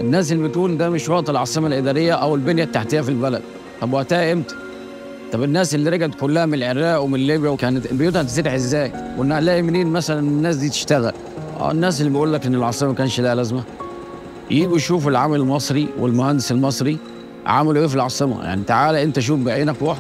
الناس اللي بتقول ده مش وقت العاصمه الاداريه او البنيه التحتيه في البلد طب وقتها امتى؟ طب الناس اللي رجعت كلها من العراق ومن ليبيا وكانت بيوتها تتفتح ازاي؟ قلنا هنلاقي منين مثلا الناس دي تشتغل؟ اه الناس اللي بيقول لك ان العاصمه ما كانش لها لازمه يجوا يشوفوا العامل المصري والمهندس المصري عملوا ايه في العاصمه يعني تعالى انت شوف بعينك واحكم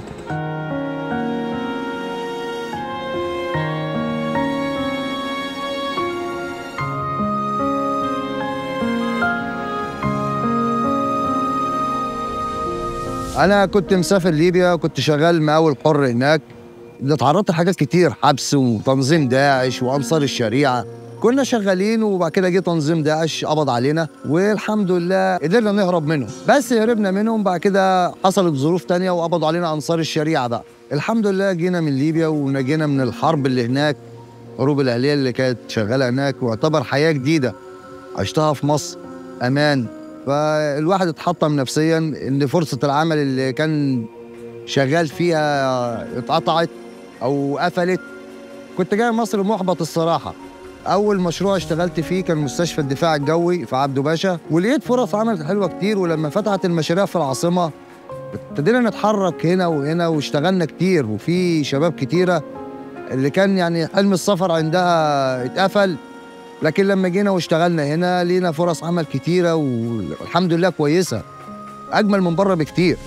انا كنت مسافر ليبيا كنت شغال مقاول حر هناك اللي اتعرضت لحاجات كتير حبس وتنظيم داعش وانصار الشريعه كنا شغالين وبعد كده جه تنظيم داعش قبض علينا والحمد لله قدرنا نهرب منهم بس هربنا منهم بعد كده حصلت ظروف تانية وقبضوا علينا انصار الشريعه بقى الحمد لله جينا من ليبيا ونجينا من الحرب اللي هناك حروب الاهليه اللي كانت شغاله هناك واعتبر حياه جديده عشتها في مصر امان فالواحد اتحطم نفسيا ان فرصه العمل اللي كان شغال فيها اتقطعت او قفلت كنت جاي مصر محبط الصراحه اول مشروع اشتغلت فيه كان مستشفى الدفاع الجوي في عبده باشا ولقيت فرص عمل حلوه كتير ولما فتحت المشاريع في العاصمه ابتدينا نتحرك هنا وهنا واشتغلنا كتير وفي شباب كتيره اللي كان يعني حلم السفر عندها اتقفل لكن لما جينا واشتغلنا هنا لينا فرص عمل كتيره والحمد لله كويسه اجمل من بره بكتير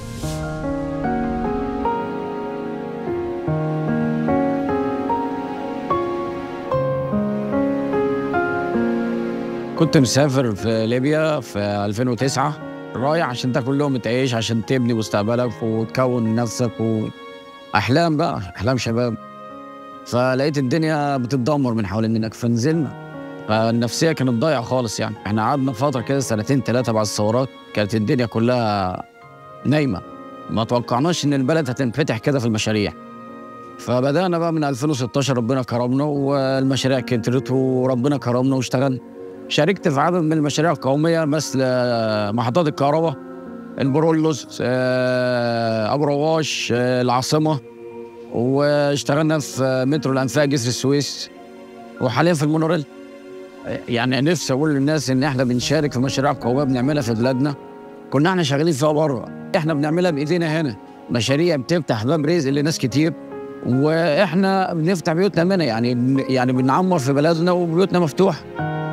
كنت مسافر في ليبيا في 2009 رايح عشان تاكل لقمة تعيش عشان تبني مستقبلك وتكون نفسك واحلام بقى احلام شباب فلقيت الدنيا بتتدمر من حوالين منك فنزلنا فالنفسيه كانت ضايعه خالص يعني احنا قعدنا فتره كده سنتين ثلاثه بعد الثورات كانت الدنيا كلها نايمه ما توقعناش ان البلد هتنفتح كده في المشاريع فبدانا بقى من 2016 ربنا كرمنا والمشاريع كترت وربنا كرمنا واشتغلنا شاركت في عدد من المشاريع القوميه مثل آه، محطات الكهرباء البرولوس آه، ابو رواش آه، العاصمه واشتغلنا في مترو الانفاق جسر السويس وحاليا في المونوريل يعني نفسي اقول للناس ان احنا بنشارك في مشاريع قوميه بنعملها في بلادنا كنا احنا شغالين فيها بره احنا بنعملها بايدينا هنا مشاريع بتفتح باب رزق لناس كتير واحنا بنفتح بيوتنا منها يعني يعني بنعمر في بلدنا وبيوتنا مفتوحه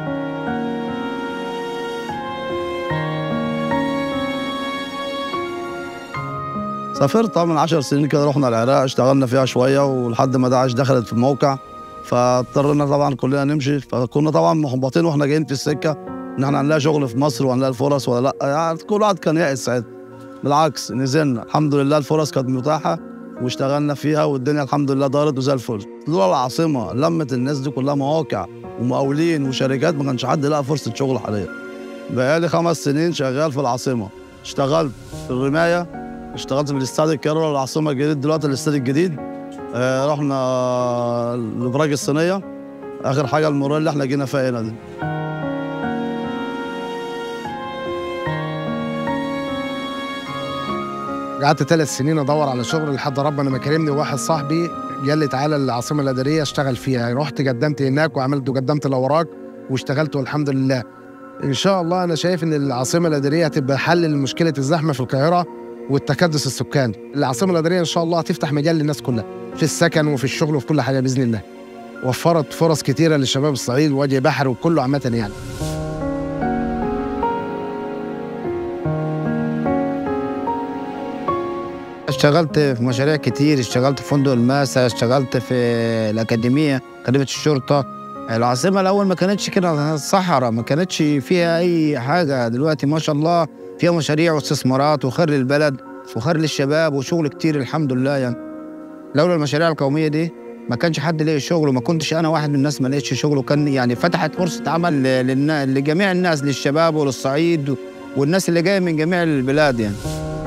سافرت طبعا من 10 سنين كده رحنا العراق اشتغلنا فيها شويه ولحد ما داعش دخلت في الموقع فاضطرينا طبعا كلنا نمشي فكنا طبعا محبطين واحنا جايين في السكه ان احنا هنلاقي شغل في مصر وهنلاقي الفرص ولا لا يعني كل واحد كان يائس ساعتها بالعكس نزلنا الحمد لله الفرص كانت متاحه واشتغلنا فيها والدنيا الحمد لله دارت وزي الفل لولا العاصمه لمت الناس دي كلها مواقع ومقاولين وشركات ما كانش حد لقى فرصه شغل حاليا بقالي خمس سنين شغال في العاصمه اشتغلت في الرمايه اشتغلت في الاستاد الكاميرا العاصمه الجديد دلوقتي الاستاد الجديد آه رحنا الابراج الصينيه اخر حاجه الموريه اللي احنا جينا فيها هنا دي قعدت ثلاث سنين ادور على شغل لحد ربنا ما كرمني واحد صاحبي قال لي تعالى العاصمه الاداريه اشتغل فيها رحت قدمت هناك وعملت وقدمت الاوراق واشتغلت والحمد لله ان شاء الله انا شايف ان العاصمه الاداريه هتبقى حل لمشكله الزحمه في القاهره والتكدس السكاني العاصمه الاداريه ان شاء الله هتفتح مجال للناس كلها في السكن وفي الشغل وفي كل حاجه باذن الله وفرت فرص كتيره للشباب الصعيد ووجه بحر وكله عامه يعني اشتغلت في مشاريع كتير اشتغلت في فندق الماسة اشتغلت في الأكاديمية أكاديمية الشرطة العاصمة الأول ما كانتش كده صحراء ما كانتش فيها أي حاجة دلوقتي ما شاء الله فيها مشاريع واستثمارات وخير للبلد وخير للشباب وشغل كتير الحمد لله يعني لولا المشاريع القومية دي ما كانش حد لاقي شغل وما كنتش أنا واحد من الناس ما لقيتش شغل وكان يعني فتحت فرصة عمل للنا- لجميع الناس للشباب وللصعيد والناس اللي جاية من جميع البلاد يعني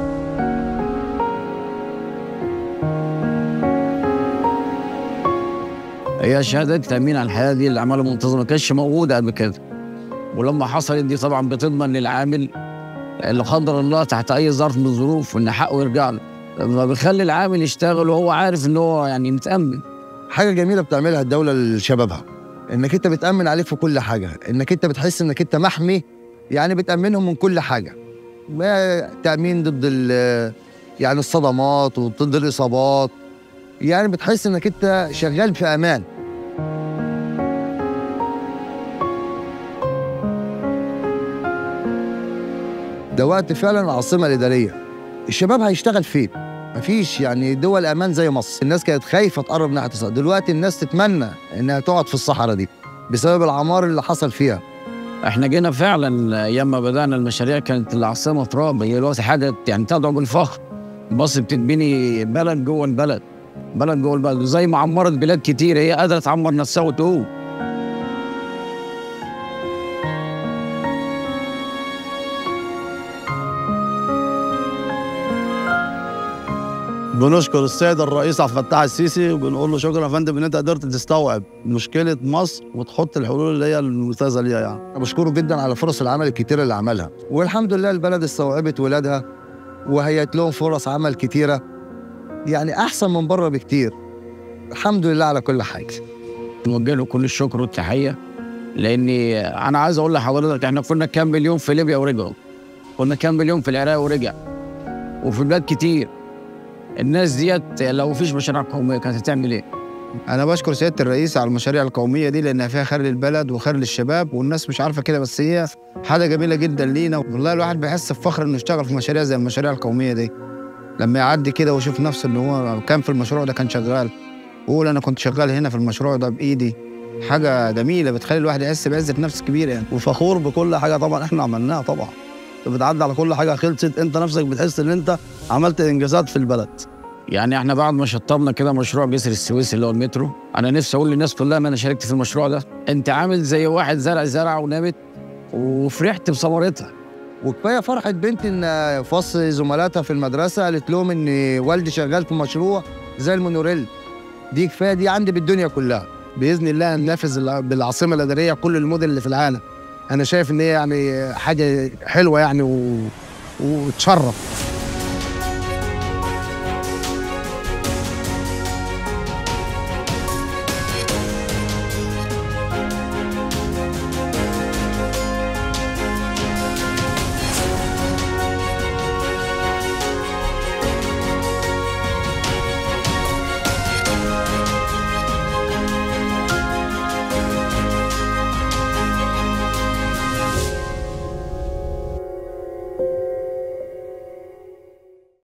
هي شهادة تأمين على الحياة دي الأعمال المنتظمة ما كانتش موجودة قبل كده ولما حصلت دي طبعا بتضمن للعامل اللي قدر الله تحت أي ظرف من الظروف إن حقه يرجع له فبيخلي العامل يشتغل وهو عارف إن هو يعني متأمن حاجه جميله بتعملها الدوله لشبابها انك انت بتامن عليك في كل حاجه انك انت بتحس انك انت محمي يعني بتامنهم من كل حاجه ما تامين ضد ال- يعني الصدمات وضد الاصابات يعني بتحس انك انت شغال في امان ده وقت فعلا العاصمه الاداريه الشباب هيشتغل فين مفيش يعني دول امان زي مصر الناس كانت خايفه تقرب ناحيه الصحراء دلوقتي الناس تتمنى انها تقعد في الصحراء دي بسبب العمار اللي حصل فيها احنا جينا فعلا ايام ما بدانا المشاريع كانت العاصمه تراب هي دلوقتي حاجه يعني تدعو بالفخر مصر بتتبني بلد جوه البلد بلد جوه البلد زي ما عمرت بلاد كتير هي قادره تعمر نفسها وتقوم بنشكر السيد الرئيس عبد الفتاح السيسي وبنقول له شكرا يا فندم ان انت قدرت تستوعب مشكله مصر وتحط الحلول اللي هي الممتازه ليها يعني أنا بشكره جدا على فرص العمل الكتيره اللي عملها والحمد لله البلد استوعبت ولادها وهيت لهم فرص عمل كتيره يعني احسن من بره بكتير الحمد لله على كل حاجه نوجه له كل الشكر والتحيه لاني انا عايز اقول لحضرتك احنا كنا كام مليون في ليبيا ورجعوا كنا كام مليون في العراق ورجع وفي بلاد كتير الناس ديت لو مفيش مشاريع قوميه كانت هتعمل ايه؟ انا بشكر سياده الرئيس على المشاريع القوميه دي لانها فيها خير للبلد وخير للشباب والناس مش عارفه كده بس هي حاجه جميله جدا لينا والله الواحد بيحس بفخر انه يشتغل في مشاريع زي المشاريع القوميه دي لما يعدي كده ويشوف نفسه ان هو كان في المشروع ده كان شغال ويقول انا كنت شغال هنا في المشروع ده بايدي حاجه جميله بتخلي الواحد يحس بعزه نفس كبيره يعني وفخور بكل حاجه طبعا احنا عملناها طبعا انت بتعدي على كل حاجه خلصت انت نفسك بتحس ان انت عملت انجازات في البلد يعني احنا بعد ما شطبنا كده مشروع جسر السويس اللي هو المترو انا نفسي اقول للناس كلها ما انا شاركت في المشروع ده انت عامل زي واحد زرع زرعه ونامت وفرحت بثمرتها وكفايه فرحه بنت ان في وسط زملاتها في المدرسه قالت لهم ان والدي شغال في مشروع زي المونوريل دي كفايه دي عندي بالدنيا كلها باذن الله ننافس الع- بالعاصمه الاداريه كل المدن اللي في العالم انا شايف ان هي يعني حاجه حلوه يعني و... وتشرف